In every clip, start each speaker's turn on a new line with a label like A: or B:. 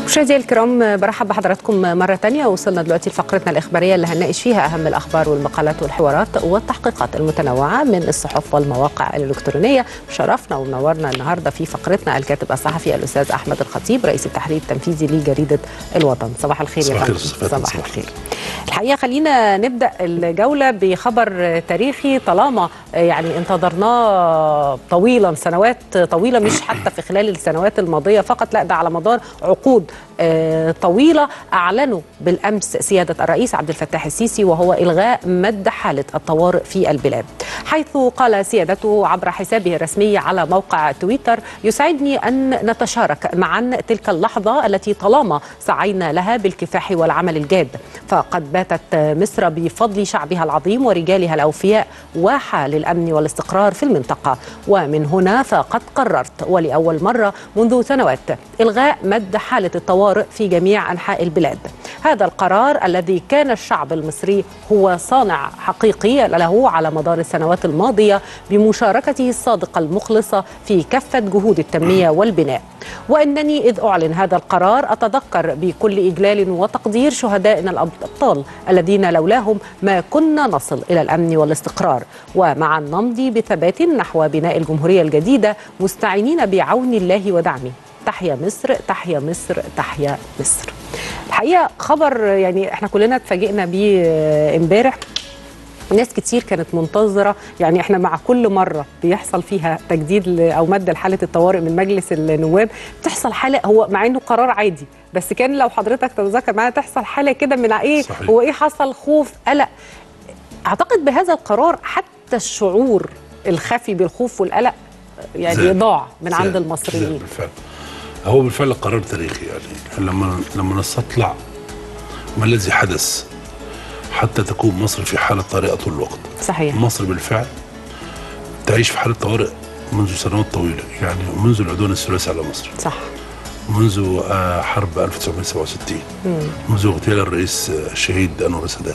A: مشاهدينا الكرام برحب بحضراتكم مرة تانية وصلنا دلوقتي لفقرتنا الإخبارية اللي هنناقش فيها أهم الأخبار والمقالات والحوارات والتحقيقات المتنوعة من الصحف والمواقع الإلكترونية شرفنا ومنورنا النهاردة في فقرتنا الكاتب الصحفي الأستاذ أحمد الخطيب رئيس التحرير التنفيذي لجريدة الوطن صباح الخير يا
B: صباح
A: فندم
B: الخير.
A: صباح الخير الحقيقة خلينا نبدأ الجولة بخبر تاريخي طالما يعني انتظرناه طويلا سنوات طويلة مش حتى في خلال السنوات الماضية فقط لا ده على مدار عقود آه، طويلة أعلنوا بالأمس سيادة الرئيس عبد الفتاح السيسي وهو إلغاء مد حالة الطوارئ في البلاد حيث قال سيادته عبر حسابه الرسمي على موقع تويتر يسعدني أن نتشارك معا تلك اللحظة التي طالما سعينا لها بالكفاح والعمل الجاد فقد باتت مصر بفضل شعبها العظيم ورجالها الأوفياء واحة للأمن والاستقرار في المنطقة ومن هنا فقد قررت ولأول مرة منذ سنوات إلغاء مد حالة الطوارئ في جميع أنحاء البلاد هذا القرار الذي كان الشعب المصري هو صانع حقيقي له على مدار السنوات الماضية بمشاركته الصادقة المخلصة في كافة جهود التنمية والبناء وإنني إذ أعلن هذا القرار أتذكر بكل إجلال وتقدير شهدائنا الأبطال الذين لولاهم ما كنا نصل إلى الأمن والاستقرار ومعا نمضي بثبات نحو بناء الجمهورية الجديدة مستعينين بعون الله ودعمه تحيا مصر تحيا مصر تحيا مصر الحقيقه خبر يعني احنا كلنا اتفاجئنا بيه آه، امبارح ناس كتير كانت منتظرة يعني احنا مع كل مرة بيحصل فيها تجديد ل- او مد لحالة الطوارئ من مجلس النواب بتحصل حالة هو مع انه قرار عادي بس كان لو حضرتك تتذكر معايا تحصل حالة كده من ايه
B: صحيح.
A: هو ايه حصل خوف قلق اعتقد بهذا القرار حتى الشعور الخفي بالخوف والقلق يعني
B: زاد.
A: ضاع من عند
B: زاد. زاد
A: المصريين
B: بالفعل هو بالفعل قرار تاريخي يعني لما لما نستطلع ما الذي حدث حتى تكون مصر في حاله طارئه طول الوقت
A: صحيح
B: مصر بالفعل تعيش في حاله طوارئ منذ سنوات طويله يعني منذ العدوان الثلاثي على مصر
A: صح
B: منذ آه، حرب 1967 منذ اغتيال الرئيس آه، الشهيد انور السادات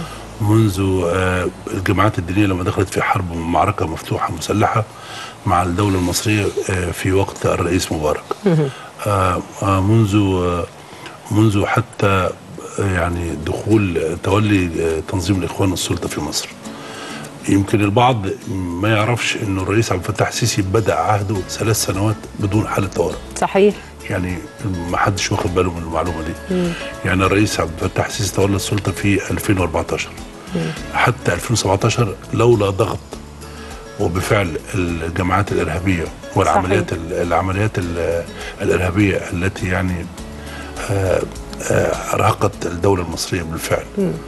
B: منذ آه، الجماعات الدينيه لما دخلت في حرب ومعركه مفتوحه مسلحه مع الدوله المصريه آه، في وقت الرئيس مبارك آه، آه، منذ آه، منذ حتى آه، يعني دخول آه، تولي آه، تنظيم الاخوان السلطه في مصر يمكن البعض ما يعرفش انه الرئيس عبد الفتاح السيسي بدا عهده ثلاث سنوات بدون حاله طوارئ
A: صحيح
B: يعني ما حدش واخد باله من المعلومه دي يعني الرئيس عبد الفتاح السيسي تولى السلطه في 2014 حتى 2017 لولا ضغط وبفعل الجماعات الارهابيه والعمليات ال- العمليات ال- الارهابيه التي يعني آه، آه، ارهقت الدوله المصريه بالفعل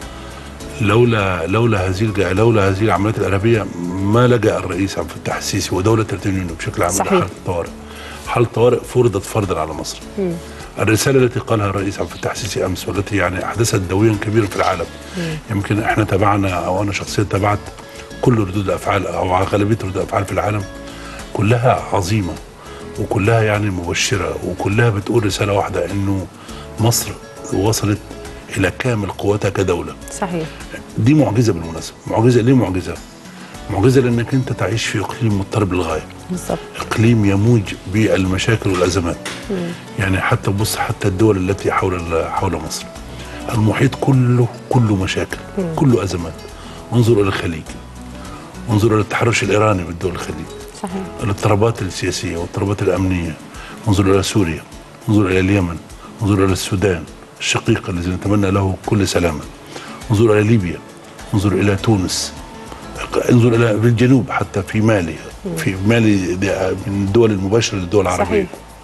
B: لولا لولا هذه الج- لولا هذه العمليات الارهابيه ما لجا الرئيس عبد الفتاح السيسي ودوله اليونيون بشكل عام
A: صحيح.
B: الى حاله الطوارئ حاله الطوارئ فرضت فرضا على مصر الرساله التي قالها الرئيس عبد الفتاح السيسي امس والتي يعني احدثت دويا كبيرا في العالم يمكن احنا تابعنا او انا شخصيا تابعت كل ردود الافعال او غالبيه ردود الافعال في العالم كلها عظيمه وكلها يعني مبشره وكلها بتقول رساله واحده انه مصر وصلت الى كامل قوتها كدوله
A: صحيح
B: دي معجزه بالمناسبه معجزه ليه معجزه معجزه لانك انت تعيش في اقليم مضطرب للغايه
A: بالظبط
B: اقليم يموج بالمشاكل والازمات يعني حتى بص حتى الدول التي حول ال- حول مصر المحيط كله كله مشاكل كله ازمات انظر الى الخليج انظر الى التحرش الايراني بالدول الخليج
A: صحيح
B: الاضطرابات السياسيه والاضطرابات الامنيه انظر الى سوريا انظر الى اليمن انظر الى السودان الشقيق الذي نتمنى له كل سلامه انظر الى ليبيا انظر الى تونس انظر الى في الجنوب حتى في مالي في مالي دي من الدول المباشره للدول العربيه
A: صحيح.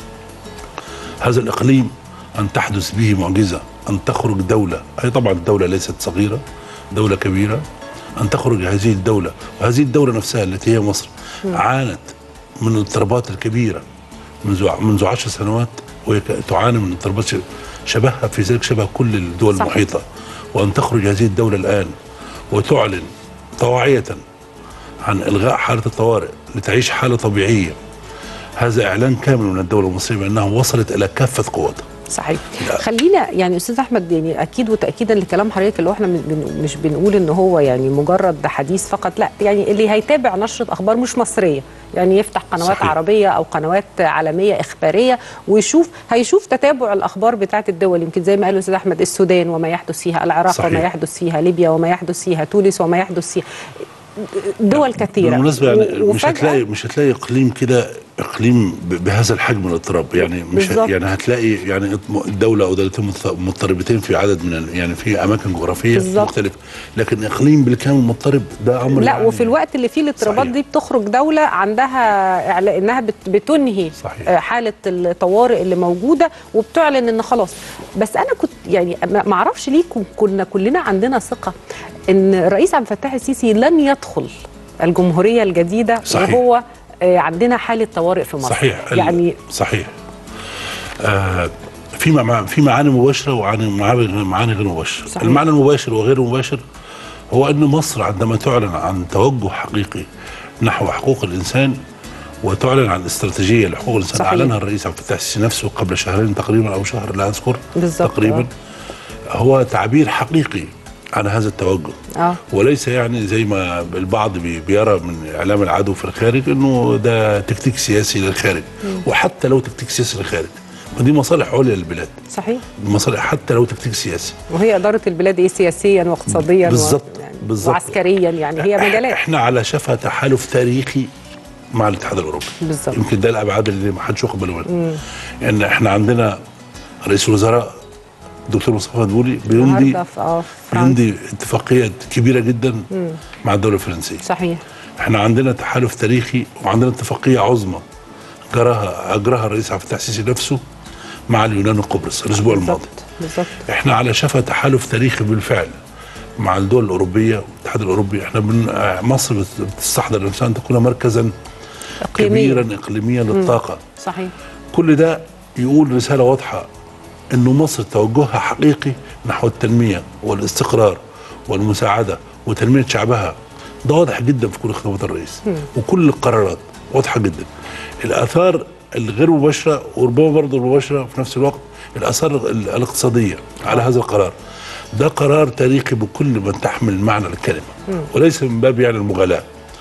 B: هذا الاقليم ان تحدث به معجزه ان تخرج دوله هي طبعا الدوله ليست صغيره دوله كبيره ان تخرج هذه الدوله وهذه الدوله نفسها التي هي مصر عانت من الاضطرابات الكبيره منذ منذ عشر سنوات وهي ك- تعاني من اضطرابات ش- شبهها في ذلك شبه كل الدول
A: صحيح.
B: المحيطه وان تخرج هذه الدوله الان وتعلن طواعيه عن الغاء حاله الطوارئ لتعيش حاله طبيعيه هذا اعلان كامل من الدوله المصريه بانها وصلت الى كافه قوتها
A: صحيح خلينا يعني استاذ احمد يعني اكيد وتاكيدا لكلام حضرتك اللي هو احنا بن- مش بنقول ان هو يعني مجرد حديث فقط لا يعني اللي هيتابع نشره اخبار مش مصريه يعني يفتح قنوات
B: صحيح.
A: عربيه او قنوات عالميه اخباريه ويشوف هيشوف تتابع الاخبار بتاعه الدول يمكن زي ما قال الاستاذ احمد السودان وما يحدث فيها العراق
B: صحيح.
A: وما يحدث فيها ليبيا وما يحدث فيها تونس وما يحدث فيها دول كثيره
B: بالمناسبه يعني
A: و-
B: مش
A: وفجأة-
B: هتلاقي مش هتلاقي اقليم كده اقليم ب- بهذا الحجم من الاضطراب يعني مش ه-
A: بالظبط.
B: يعني هتلاقي يعني دوله او دولتين مضط- مضطربتين في عدد من ال- يعني في اماكن جغرافيه
A: بالظبط.
B: مختلفه لكن اقليم بالكامل مضطرب ده امر
A: لا
B: يعني
A: وفي الوقت اللي فيه الاضطرابات
B: صحيح.
A: دي بتخرج دولة عندها إعلاء انها بت- بتنهي
B: صحيح.
A: آه، حالة الطوارئ اللي موجودة وبتعلن ان خلاص بس انا كنت يعني ما ما اعرفش ليه كن- كنا كلنا عندنا ثقة ان الرئيس عبد الفتاح السيسي لن يدخل الجمهورية الجديدة
B: صحيح.
A: وهو آه، عندنا حالة طوارئ في مصر
B: صحيح ال-
A: يعني
B: صحيح آه في مع في معاني مباشره ومعاني معاني معاني غير مباشره
A: صحيح.
B: المعنى المباشر وغير المباشر هو ان مصر عندما تعلن عن توجه حقيقي نحو حقوق الانسان وتعلن عن استراتيجيه لحقوق الانسان
A: صحيح.
B: اعلنها الرئيس عبد الفتاح السيسي نفسه قبل شهرين تقريبا او شهر لا اذكر
A: بالظبط،
B: تقريبا هو تعبير حقيقي عن هذا التوجه
A: اه
B: وليس يعني زي ما البعض بي- بيرى من اعلام العدو في الخارج انه ده تكتيك سياسي للخارج وحتى لو تكتيك سياسي للخارج ودي مصالح عليا للبلاد
A: صحيح
B: مصالح حتى لو تكتيك سياسي
A: وهي إدارة البلاد إيه سياسيا واقتصاديا و-
B: بالظبط،
A: يعني
B: بالظبط.
A: وعسكريا يعني هي
B: إح-
A: مجالات
B: احنا على شفا تحالف تاريخي مع الاتحاد الاوروبي
A: بالظبط.
B: يمكن ده الابعاد اللي ما حدش واخد باله منها ان احنا عندنا رئيس الوزراء الدكتور مصطفى مدبولي بيمضي
A: النهارده في اه فرنسا
B: بيمضي اتفاقيه كبيره جدا مع الدوله الفرنسيه
A: صحيح
B: احنا عندنا تحالف تاريخي وعندنا اتفاقيه عظمى جراها اجراها الرئيس عبد الفتاح السيسي نفسه مع اليونان وقبرص الاسبوع الماضي
A: بالظبط بالظبط
B: احنا على شفا تحالف تاريخي بالفعل مع الدول الاوروبيه والاتحاد الاوروبي احنا بن... آه، مصر بت- بتستحضر نفسها ان تكون مركزا
A: اقليميا
B: كبيرا اقليميا للطاقه
A: صحيح
B: كل ده يقول رساله واضحه انه مصر توجهها حقيقي نحو التنميه والاستقرار والمساعده وتنميه شعبها ده واضح جدا في كل خطوات الرئيس وكل القرارات واضحه جدا الاثار الغير مباشره وربما برضه المباشره في نفس الوقت الاثار ال- الاقتصاديه على هذا القرار ده قرار تاريخي بكل من تحمل معنى الكلمه وليس من باب يعني المغالاه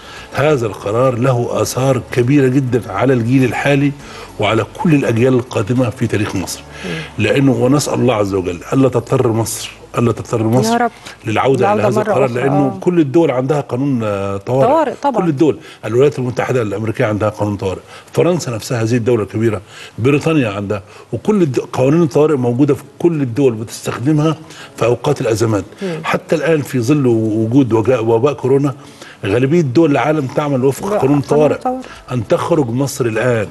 B: هذا القرار له آثار كبيرة جدا على الجيل الحالي وعلى كل الأجيال القادمة في تاريخ مصر لأنه ونسأل الله عز وجل ألا تضطر مصر ألا تضطر مصر
A: رب.
B: للعودة إلى
A: العودة
B: هذا
A: مرة
B: القرار
A: أخرى،
B: لأنه
A: آه.
B: كل الدول عندها قانون آه، طوارئ
A: طوارئ طبعاً.
B: كل الدول الولايات المتحدة الأمريكية عندها قانون طوارئ فرنسا نفسها هذه الدولة الكبيرة بريطانيا عندها وكل الد... قوانين الطوارئ موجودة في كل الدول بتستخدمها في أوقات الأزمات حتى الآن في ظل وجود وجاء وباء كورونا غالبية دول العالم تعمل وفق
A: بقى
B: قانون
A: قانون
B: الطوارئ
A: الطوارئ.
B: أن تخرج مصر الآن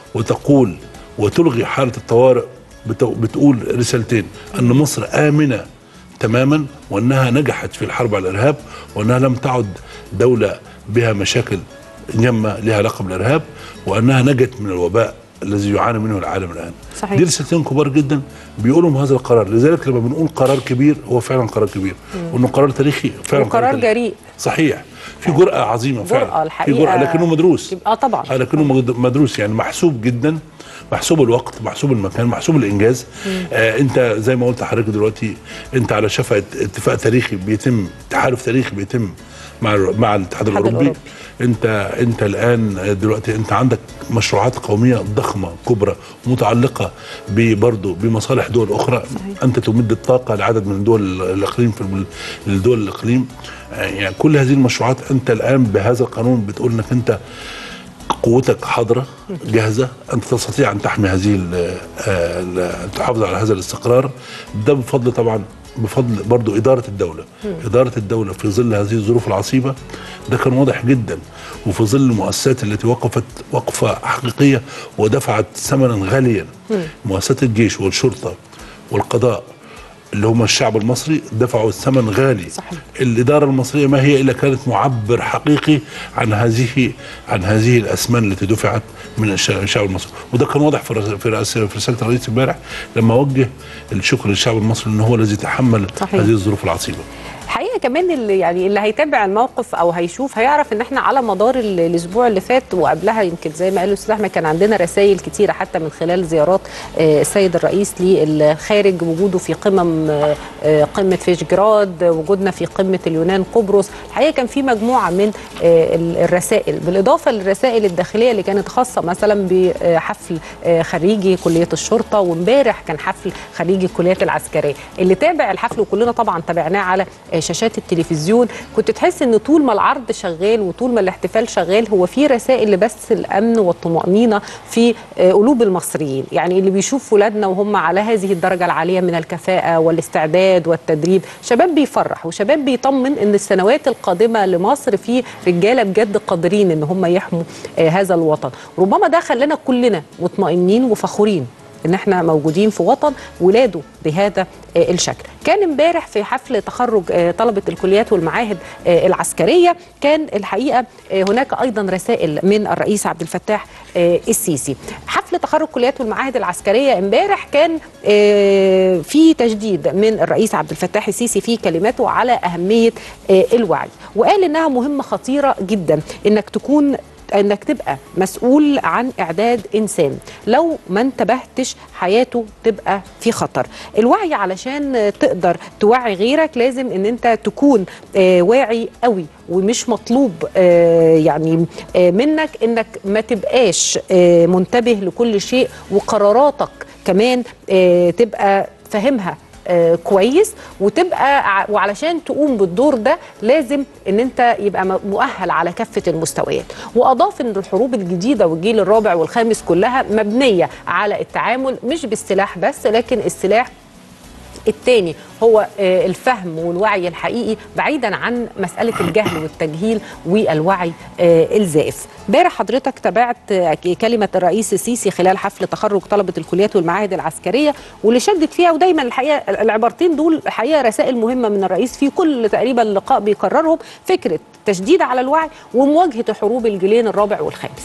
B: وتقول وتلغي حالة الطوارئ بت- بتقول رسالتين أن مصر آمنة تماما وأنها نجحت في الحرب على الإرهاب وأنها لم تعد دولة بها مشاكل جمة لها علاقة بالإرهاب وأنها نجت من الوباء الذي يعاني منه العالم الآن
A: صحيح.
B: دي رسالتين كبار جدا بيقولوا هذا القرار لذلك لما بنقول قرار كبير هو فعلا قرار كبير وانه قرار تاريخي فعلا
A: وقرار
B: تاريخي.
A: جريء.
B: صحيح في جرأة عظيمة فعلا
A: جرأة الحقيقة
B: في جرأة لكنه مدروس
A: اه طبعا
B: آه، لكنه مد- مدروس يعني محسوب جدا محسوب الوقت محسوب المكان محسوب الانجاز آه انت زي ما قلت حضرتك دلوقتي انت على شفا ات- اتفاق تاريخي بيتم تحالف تاريخي بيتم مع الر- مع الاتحاد الاوروبي
A: الأوروبي.
B: انت انت الان دلوقتي انت عندك مشروعات قوميه ضخمه كبرى متعلقه برضه بمصالح دول اخرى صحيح. انت تمد الطاقه لعدد من دول الاقليم في البل- الدول الاقليم آه، يعني كل هذه المشروعات انت الان بهذا القانون بتقول انك انت قوتك حاضره جاهزه انت تستطيع ان تحمي هذه ال- آه، ال- تحافظ على هذا الاستقرار ده بفضل طبعا بفضل برضو إدارة الدولة إدارة الدولة في ظل هذه الظروف العصيبة ده كان واضح جدا وفي ظل المؤسسات التي وقفت وقفة حقيقية ودفعت ثمنا غاليا مؤسسات الجيش والشرطة والقضاء اللي هم الشعب المصري دفعوا الثمن غالي
A: صحيح.
B: الإدارة المصرية ما هي إلا كانت معبر حقيقي عن هذه عن هذه الأثمان التي دفعت من الش- الشعب المصري وده كان واضح في رس- في رس- في رسالة الرئيس امبارح لما وجه الشكر للشعب المصري أنه هو الذي تحمل
A: صحيح.
B: هذه الظروف العصيبة
A: الحقيقه كمان اللي يعني اللي هيتابع الموقف او هيشوف هيعرف ان احنا على مدار ال- الاسبوع اللي فات وقبلها يمكن زي ما قال الاستاذ احمد كان عندنا رسائل كتيره حتى من خلال زيارات آه، السيد الرئيس للخارج وجوده في قمم آه، آه، قمه فيشجراد وجودنا في قمه اليونان قبرص الحقيقه كان في مجموعه من آه، ال- الرسائل بالاضافه للرسائل الداخليه اللي كانت خاصه مثلا بحفل آه، خريجي كليه الشرطه وامبارح كان حفل خريجي الكليات العسكريه اللي تابع الحفل وكلنا طبعا تابعناه على آه، شاشات التلفزيون كنت تحس ان طول ما العرض شغال وطول ما الاحتفال شغال هو في رسائل لبث الامن والطمانينه في آه، قلوب المصريين يعني اللي بيشوف ولادنا وهم على هذه الدرجه العاليه من الكفاءه والاستعداد والتدريب شباب بيفرح وشباب بيطمن ان السنوات القادمه لمصر في رجاله بجد قادرين ان هم يحموا آه، هذا الوطن ربما ده خلانا كلنا مطمئنين وفخورين ان احنا موجودين في وطن ولاده بهذا آه، الشكل كان امبارح في حفل تخرج آه، طلبه الكليات والمعاهد آه، العسكريه كان الحقيقه آه، هناك ايضا رسائل من الرئيس عبد الفتاح آه، السيسي حفل تخرج كليات والمعاهد العسكريه امبارح كان آه، في تجديد من الرئيس عبد الفتاح السيسي في كلماته على اهميه آه، الوعي وقال انها مهمه خطيره جدا انك تكون انك تبقى مسؤول عن اعداد انسان لو ما انتبهتش حياته تبقى في خطر الوعي علشان تقدر توعي غيرك لازم ان انت تكون آه، واعي قوي ومش مطلوب آه، يعني آه، منك انك ما تبقاش آه، منتبه لكل شيء وقراراتك كمان آه، تبقى فاهمها آه، كويس وتبقى ع- وعلشان تقوم بالدور ده لازم ان انت يبقى م- مؤهل على كافه المستويات واضاف ان الحروب الجديده والجيل الرابع والخامس كلها مبنيه على التعامل مش بالسلاح بس لكن السلاح الثاني هو آه، الفهم والوعي الحقيقي بعيدا عن مسألة الجهل والتجهيل والوعي آه، الزائف امبارح حضرتك تابعت آه، كلمة الرئيس السيسي خلال حفل تخرج طلبة الكليات والمعاهد العسكرية واللي شدت فيها ودايما الحقيقة العبارتين دول الحقيقة رسائل مهمة من الرئيس في كل تقريبا لقاء بيكررهم فكرة تشديد على الوعي ومواجهة حروب الجيلين الرابع والخامس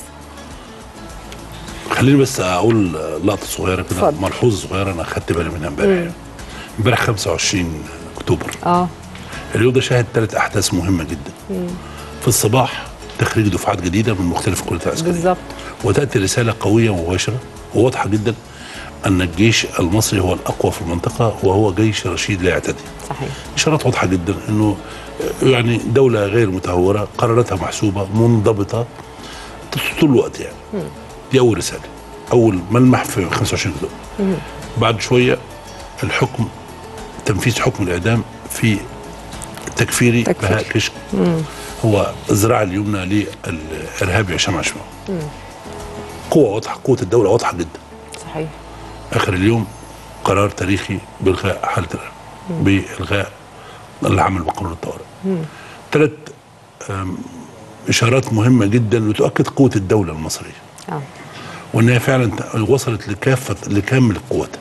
B: خليني بس اقول لقطه صغيره كده
A: اتفضل.
B: ملحوظه صغيره انا خدت بالي منها امبارح امبارح 25 اكتوبر
A: اه
B: اليوم ده شهد ثلاث احداث مهمه جدا في الصباح تخريج دفعات جديده من مختلف الكليات العسكريه
A: بالظبط
B: وتاتي رساله قويه ومباشره وواضحه جدا ان الجيش المصري هو الاقوى في المنطقه وهو جيش رشيد لا يعتدي
A: صحيح
B: اشارات واضحه جدا انه يعني دوله غير متهوره قراراتها محسوبه منضبطه طول الوقت يعني دي اول رساله اول ملمح في 25 اكتوبر بعد شويه الحكم تنفيذ حكم الاعدام في تكفيري
A: تكفير.
B: بهاء كشك هو الذراع اليمنى للارهابي هشام عشماوي قوه واضحه قوه الدوله واضحه جدا
A: صحيح
B: اخر اليوم قرار تاريخي بالغاء حاله الارهاب بالغاء العمل بقانون الطوارئ ثلاث أم، اشارات مهمه جدا وتؤكد قوه الدوله المصريه
A: اه
B: وانها فعلا ت- وصلت لكافه لكامل قوتها.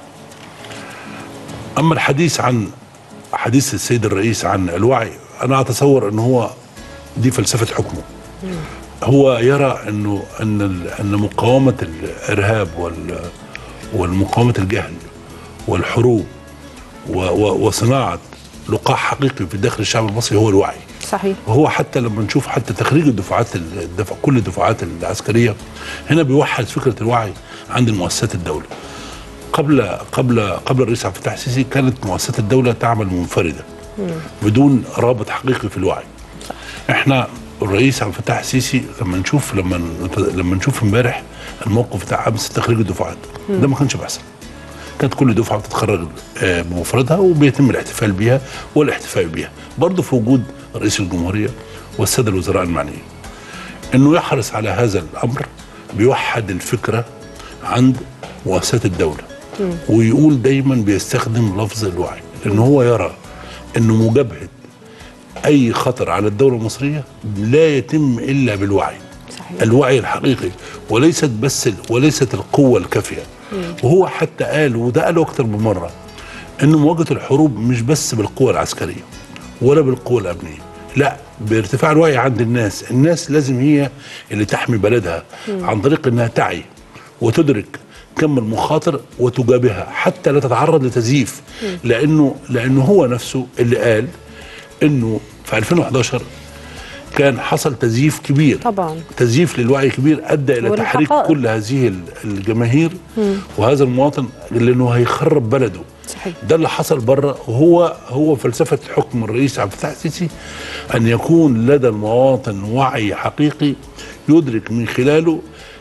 B: اما الحديث عن حديث السيد الرئيس عن الوعي انا اتصور ان هو دي فلسفه حكمه. هو يرى انه ان ال- ان مقاومه الارهاب وال والمقاومه الجهل والحروب و- و- وصناعه لقاح حقيقي في داخل الشعب المصري هو الوعي.
A: صحيح
B: وهو حتى لما نشوف حتى تخريج الدفعات الدفع كل الدفعات العسكريه هنا بيوحد فكره الوعي عند المؤسسات الدوله. قبل قبل قبل الرئيس عبد الفتاح السيسي كانت مؤسسات الدوله تعمل منفرده بدون رابط حقيقي في الوعي. احنا الرئيس عبد الفتاح السيسي لما نشوف لما لما نشوف امبارح الموقف بتاع امس تخريج الدفعات ده ما كانش بيحصل. كانت كل دفعه بتتخرج آه، بمفردها وبيتم الاحتفال بيها والاحتفاء بيها برضه في وجود رئيس الجمهوريه والساده الوزراء المعنيين انه يحرص على هذا الامر بيوحد الفكره عند مؤسسات الدوله ويقول دايما بيستخدم لفظ الوعي لان هو يرى انه مجابهه اي خطر على الدوله المصريه لا يتم الا بالوعي
A: صحيح.
B: الوعي الحقيقي وليست بس وليست القوه الكافيه وهو حتى قال وده قاله اكتر من مره ان مواجهه الحروب مش بس بالقوه العسكريه ولا بالقوه الامنيه لا بارتفاع الوعي عند الناس الناس لازم هي اللي تحمي بلدها عن طريق انها تعي وتدرك كم المخاطر وتجابهها حتى لا تتعرض لتزييف لانه لانه هو نفسه اللي قال انه في 2011 كان حصل تزييف كبير
A: طبعا
B: تزييف للوعي كبير ادى الى تحريك
A: والحقائق.
B: كل هذه ال- الجماهير وهذا المواطن لانه هيخرب بلده
A: صحيح
B: ده اللي حصل بره وهو هو فلسفه حكم الرئيس عبد الفتاح السيسي ان يكون لدى المواطن وعي حقيقي يدرك من خلاله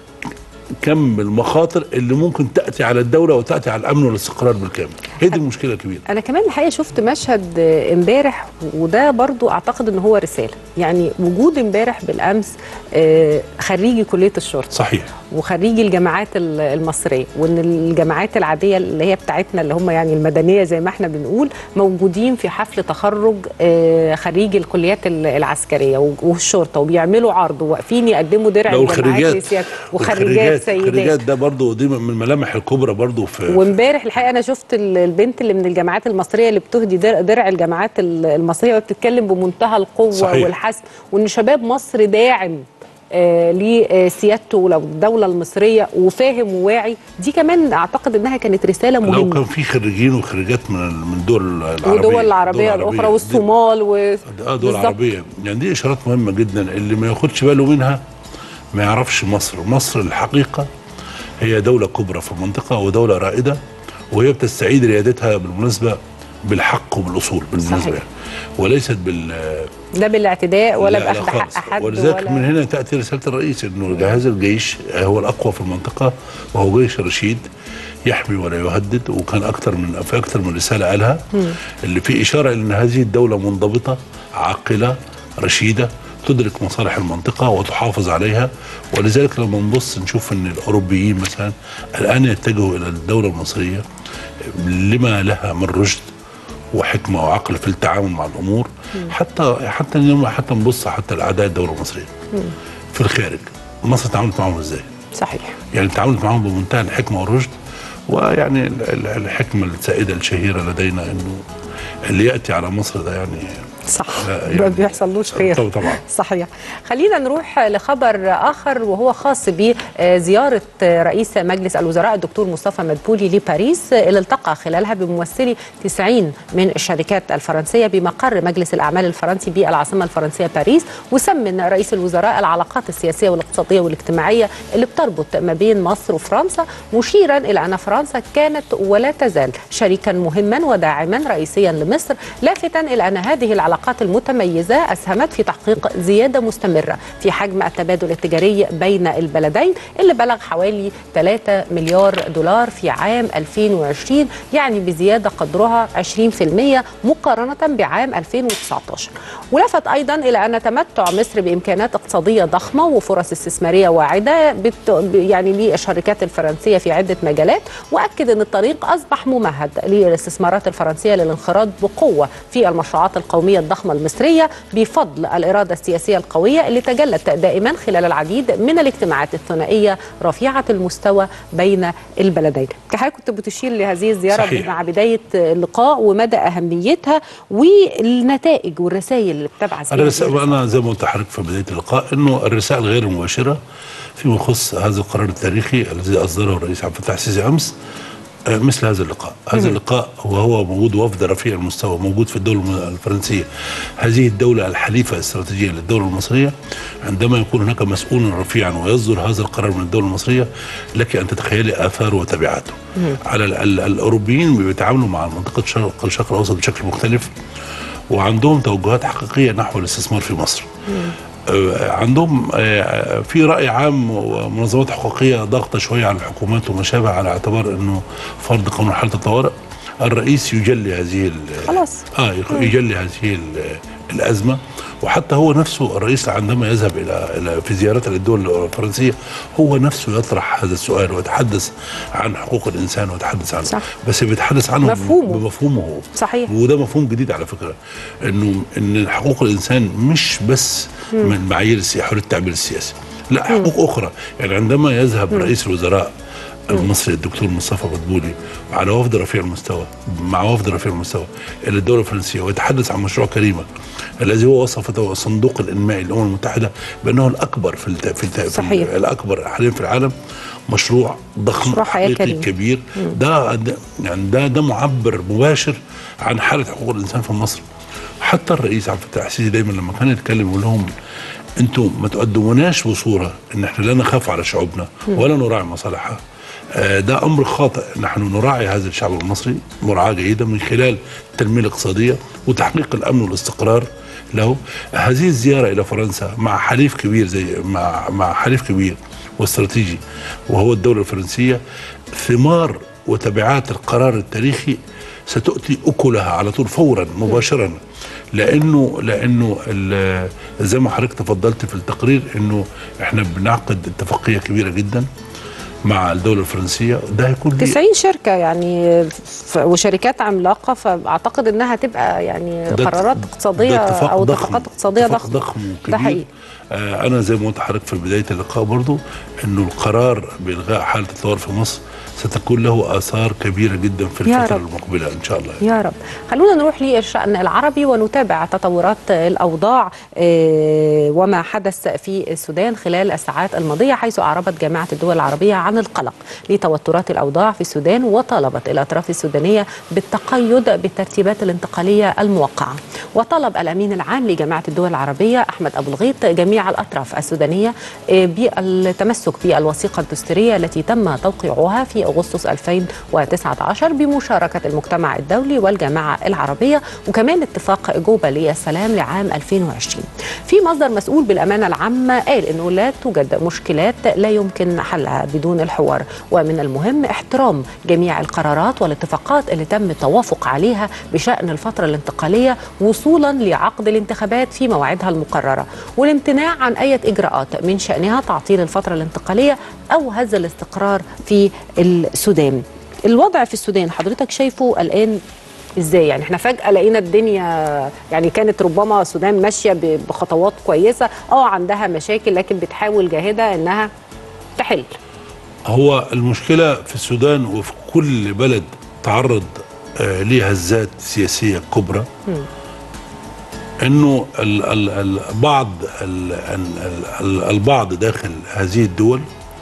B: كم المخاطر اللي ممكن تاتي على الدوله وتاتي على الامن والاستقرار بالكامل هي دي المشكله الكبيره
A: انا كمان الحقيقه شفت مشهد آه، امبارح وده برضو اعتقد ان هو رساله يعني وجود امبارح بالامس آه، خريجي كليه الشرطه
B: صحيح
A: وخريجي الجامعات ال- المصريه وان الجامعات العاديه اللي هي بتاعتنا اللي هم يعني المدنيه زي ما احنا بنقول موجودين في حفل تخرج آه، خريجي الكليات ال- العسكريه و- والشرطه وبيعملوا عرض وواقفين يقدموا درع
B: لو
A: الجامعات
B: الخريجات
A: لسيادة- وخريجات سيدات
B: الخريجات ده برضو دي من الملامح الكبرى برضو في
A: وامبارح الحقيقه انا شفت ال- البنت اللي من الجامعات المصريه اللي بتهدي در- درع الجامعات ال- المصريه وبتتكلم بمنتهى القوه
B: صحيح.
A: والحسم وان شباب مصر داعم آه لسيادته والدوله المصريه وفاهم وواعي دي كمان اعتقد انها كانت رساله
B: لو
A: مهمه
B: كان في خريجين وخريجات من من الدول العربيه
A: ودول العربيه
B: الدول
A: الاخرى
B: دي-
A: والصومال و
B: اه دول
A: بالظبط.
B: عربيه يعني دي اشارات مهمه جدا اللي ما ياخدش باله منها ما يعرفش مصر مصر الحقيقه هي دوله كبرى في المنطقه ودوله رائده وهي بتستعيد ريادتها بالمناسبه بالحق وبالاصول بالمناسبه
A: صحيح.
B: يعني. وليست بال
A: لا بالاعتداء ولا
B: لا، لا
A: باخذ حق
B: خالص.
A: حد
B: ولذلك
A: ولا
B: من هنا تاتي رساله الرئيس انه جهاز الجيش هو الاقوى في المنطقه وهو جيش رشيد يحمي ولا يهدد وكان اكثر من في اكثر من رساله قالها اللي في اشاره ان هذه الدوله منضبطه عاقله رشيده تدرك مصالح المنطقة وتحافظ عليها ولذلك لما نبص نشوف ان الاوروبيين مثلا الان يتجهوا الى الدولة المصرية لما لها من رشد وحكمه وعقل في التعامل مع الامور حتى حتى اليوم حتى نبص حتى لاعداء الدوله المصريه في الخارج مصر تعاملت معهم ازاي؟
A: صحيح
B: يعني تعاملت معهم بمنتهى الحكمه والرشد ويعني ال- ال- الحكمه السائده الشهيره لدينا انه اللي ياتي على مصر ده يعني
A: صح
B: لا،
A: ما
B: يعني-
A: بيحصلوش خير
B: طبعا- طبعا.
A: صحيح خلينا نروح لخبر آخر وهو خاص بزيارة رئيس مجلس الوزراء الدكتور مصطفى مدبولي لباريس اللي التقى خلالها بممثلي 90 من الشركات الفرنسية بمقر مجلس الأعمال الفرنسي بالعاصمة الفرنسية باريس وسمن رئيس الوزراء العلاقات السياسية والاقتصادية والاجتماعية اللي بتربط ما بين مصر وفرنسا مشيرا إلى أن فرنسا كانت ولا تزال شريكا مهما وداعما رئيسيا لمصر لافتا إلى أن هذه العلاقات المتميزة أسهمت في تحقيق زيادة مستمرة في حجم التبادل التجاري بين البلدين اللي بلغ حوالي 3 مليار دولار في عام 2020 يعني بزيادة قدرها 20% مقارنة بعام 2019 ولفت أيضا إلى أن تمتع مصر بإمكانات اقتصادية ضخمة وفرص استثمارية واعدة بت... يعني للشركات الفرنسية في عدة مجالات وأكد أن الطريق أصبح ممهد للاستثمارات الفرنسية للانخراط بقوة في المشروعات القومية الضخمة المصرية بفضل الإرادة السياسية القوية اللي تجلت دائما خلال العديد من الاجتماعات الثنائية رفيعة المستوى بين البلدين كحضرتك كنت بتشير لهذه الزيارة
B: صحيح.
A: مع بداية اللقاء ومدى أهميتها والنتائج والرسائل اللي بتبعث
B: انا
A: بها
B: رس...
A: هذه الرسائل.
B: انا زي ما قلت لحضرتك في بدايه اللقاء انه الرسائل غير المباشره فيما يخص هذا القرار التاريخي الذي اصدره الرئيس عبد الفتاح السيسي امس آه، مثل هذا اللقاء هذا اللقاء وهو موجود وفد رفيع المستوى موجود في الدولة الم- الفرنسية هذه الدولة الحليفة الاستراتيجية للدولة المصرية عندما يكون هناك مسؤول رفيعا ويصدر هذا القرار من الدولة المصرية لك أن تتخيلي آثاره وتبعاته على ال- ال- الأوروبيين بيتعاملوا مع منطقة شرق الشرق الأوسط بشكل مختلف وعندهم توجهات حقيقية نحو الاستثمار في مصر آه، عندهم آه، في راي عام ومنظمات حقوقيه ضاغطه شويه على الحكومات وما شابه على اعتبار انه فرض قانون حاله الطوارئ الرئيس يجلي هذه ال-
A: خلاص.
B: اه يخ- يجلي هذه ال- الازمه وحتى هو نفسه الرئيس عندما يذهب الى الى في زيارته للدول الفرنسيه هو نفسه يطرح هذا السؤال ويتحدث عن حقوق الانسان ويتحدث عنه
A: صح.
B: بس بيتحدث عنه
A: مفهومه.
B: بمفهومه هو
A: صحيح.
B: وده مفهوم جديد على فكره انه ان حقوق الانسان مش بس من معايير السياسه حريه التعبير السياسي لا حقوق اخرى يعني عندما يذهب رئيس الوزراء المصري الدكتور مصطفى مدبولي على وفد رفيع المستوى مع وفد رفيع المستوى الى الدوله الفرنسيه ويتحدث عن مشروع كريمه الذي هو وصفه صندوق الانماء للامم المتحده بانه الاكبر في الت... في, الت... في
A: صحيح.
B: ال- الاكبر حاليا في العالم مشروع ضخم
A: مشروع حياة
B: حقيقي
A: كريمة.
B: كبير ده ده- يعني ده ده معبر مباشر عن حاله حقوق الانسان في مصر حتى الرئيس عبد الفتاح السيسي دايما لما كان يتكلم يقول لهم انتم ما تقدموناش بصوره ان احنا لا نخاف على شعوبنا ولا نراعي مصالحها آه، ده امر خاطئ نحن نراعي هذا الشعب المصري مراعاه جيده من خلال التنميه الاقتصاديه وتحقيق الامن والاستقرار له هذه الزياره الى فرنسا مع حليف كبير زي مع مع حليف كبير واستراتيجي وهو الدوله الفرنسيه ثمار وتبعات القرار التاريخي ستؤتي اكلها على طول فورا مباشرا لانه لانه ال- زي ما حضرتك تفضلت في التقرير انه احنا بنعقد اتفاقيه كبيره جدا مع الدوله الفرنسيه ده هيكون ليه
A: 90 شركه يعني ف- وشركات عملاقه فاعتقد انها تبقى يعني
B: ده-
A: قرارات اقتصاديه
B: ده اتفاق
A: او
B: ضخم.
A: اتفاقات اقتصاديه
B: اتفاق
A: ضخمه
B: ضخم
A: ده
B: وكبير
A: حقيقي
B: آه انا زي ما قلت لحضرتك في بدايه اللقاء برضو انه القرار بالغاء حاله الطوارئ في مصر ستكون له اثار كبيره جدا في
A: يا
B: الفتره
A: رب.
B: المقبله ان شاء الله
A: يا رب خلونا نروح للشأن العربي ونتابع تطورات الأوضاع آه، وما حدث في السودان خلال الساعات الماضية حيث أعربت جامعة الدول العربية عن القلق لتوترات الأوضاع في السودان وطالبت الأطراف السودانية بالتقيد بالترتيبات الانتقالية الموقعة وطلب الأمين العام لجامعة الدول العربية أحمد أبو الغيط جميع الأطراف السودانية آه، بالتمسك بالوثيقة الدستورية التي تم توقيعها في أغسطس 2019 بمشاركة المجتمع الدولي والجامعة العربية وكمان اتفاق جوبا للسلام لعام 2020 في مصدر مسؤول بالأمانة العامة قال أنه لا توجد مشكلات لا يمكن حلها بدون الحوار ومن المهم احترام جميع القرارات والاتفاقات اللي تم التوافق عليها بشأن الفترة الانتقالية وصولا لعقد الانتخابات في موعدها المقررة والامتناع عن أي إجراءات من شأنها تعطيل الفترة الانتقالية أو هز الاستقرار في السودان الوضع في السودان حضرتك شايفه الآن ازاي يعني احنا فجأة لقينا الدنيا يعني كانت ربما السودان ماشية ب- بخطوات كويسة اه عندها مشاكل لكن بتحاول جاهدة انها تحل
B: هو المشكله في السودان وفي كل بلد تعرض آه لهزات سياسيه كبرى انه ال ال ال بعض ال ال ال البعض داخل هذه الدول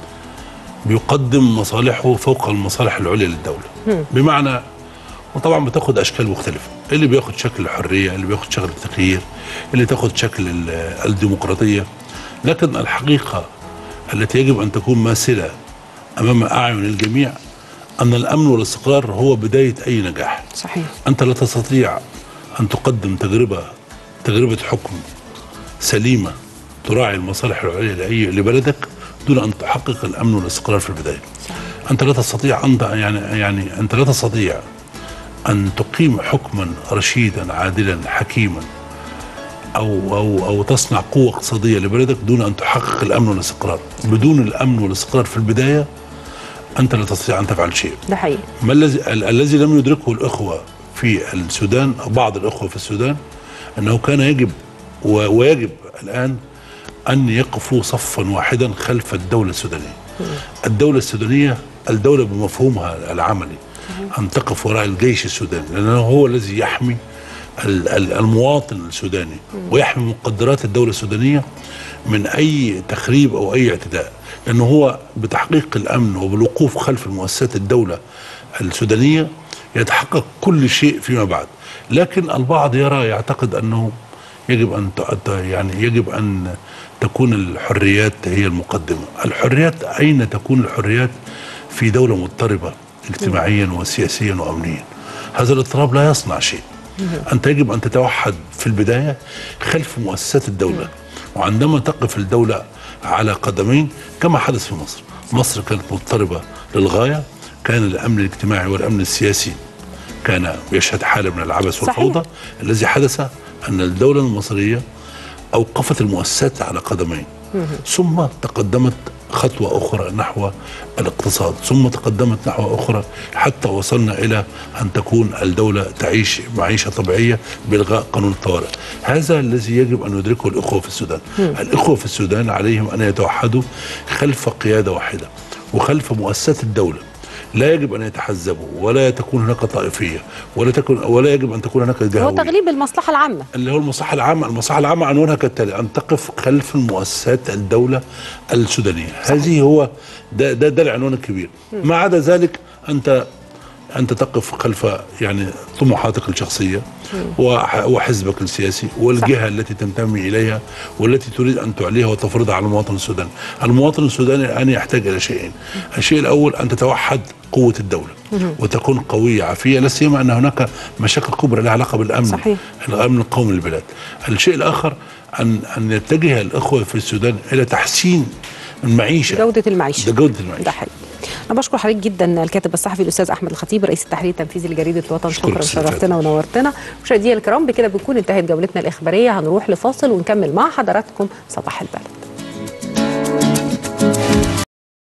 B: بيقدم مصالحه فوق المصالح العليا للدوله بمعنى وطبعا بتاخد اشكال مختلفه اللي بياخد شكل الحريه اللي بياخد شكل التغيير اللي تاخد شكل ال- الديمقراطيه لكن الحقيقه التي يجب ان تكون ماثله امام اعين الجميع ان الامن والاستقرار هو بدايه اي نجاح
A: صحيح
B: أنت لا تستطيع أن تقدم تجربة تجربة حكم سليمة تراعي المصالح العليا لأي لبلدك دون أن تحقق الأمن والاستقرار في البداية. أنت لا تستطيع أنت يعني يعني أنت لا تستطيع أن تقيم حكما رشيدا عادلا حكيما أو أو أو تصنع قوة اقتصادية لبلدك دون أن تحقق الأمن والاستقرار. بدون الأمن والاستقرار في البداية أنت لا تستطيع أن تفعل شيء.
A: ده حقيقي
B: ما الذي ال- الذي لم يدركه الاخوه في السودان او بعض الاخوه في السودان انه كان يجب و- ويجب الان ان يقفوا صفا واحدا خلف الدوله السودانيه. الدوله السودانيه الدوله بمفهومها العملي ان تقف وراء الجيش السوداني لانه هو الذي يحمي ال- ال- المواطن السوداني ويحمي مقدرات الدوله السودانيه من اي تخريب او اي اعتداء لانه هو بتحقيق الامن وبالوقوف خلف المؤسسات الدوله السودانيه يتحقق كل شيء فيما بعد لكن البعض يرى يعتقد انه يجب ان ت- يعني يجب ان تكون الحريات هي المقدمه الحريات اين تكون الحريات في دوله مضطربه اجتماعيا وسياسيا وامنيا هذا الاضطراب لا يصنع شيء انت يجب ان تتوحد في البدايه خلف مؤسسات الدوله وعندما تقف الدوله على قدمين كما حدث في مصر مصر كانت مضطربه للغايه كان الامن الاجتماعي والامن السياسي كان يشهد حاله من العبث
A: صحيح.
B: والفوضى الذي حدث ان الدوله المصريه اوقفت المؤسسات على قدمين ثم تقدمت خطوه اخرى نحو الاقتصاد ثم تقدمت نحو اخرى حتى وصلنا الى ان تكون الدوله تعيش معيشه طبيعيه بالغاء قانون الطوارئ هذا الذي يجب ان يدركه الاخوه في السودان الاخوه في السودان عليهم ان يتوحدوا خلف قياده واحده وخلف مؤسسات الدوله لا يجب ان يتحزبوا ولا تكون هناك طائفيه ولا تكون ولا يجب ان تكون هناك
A: هو
B: جهويه
A: تغليب المصلحة العامة
B: اللي هو المصلحه العامه، المصلحه العامه عنوانها كالتالي ان تقف خلف المؤسسات الدوله السودانيه، هذه هو ده ده, ده العنوان الكبير، ما عدا ذلك انت انت تقف خلف يعني طموحاتك الشخصيه وح- وحزبك السياسي والجهه التي تنتمي اليها والتي تريد ان تعليها وتفرضها على المواطن السوداني. المواطن السوداني الان يحتاج الى شيئين. الشيء الاول ان تتوحد قوه الدوله وتكون قويه عافيه لا سيما ان هناك مشاكل كبرى لها علاقه بالامن
A: صحيح.
B: الامن القومي للبلاد. الشيء الاخر ان ان يتجه الاخوه في السودان الى تحسين المعيشه
A: جوده المعيشه
B: ده جوده المعيشه
A: ده حقيقي انا بشكر حضرتك جدا الكاتب الصحفي الاستاذ احمد الخطيب رئيس التحرير التنفيذي لجريده الوطن
B: أشكرك
A: شكرا
B: أستاذ
A: شرفتنا ونورتنا مشاهدينا الكرام بكده بنكون انتهت جولتنا الاخباريه هنروح لفاصل ونكمل مع حضراتكم صباح البلد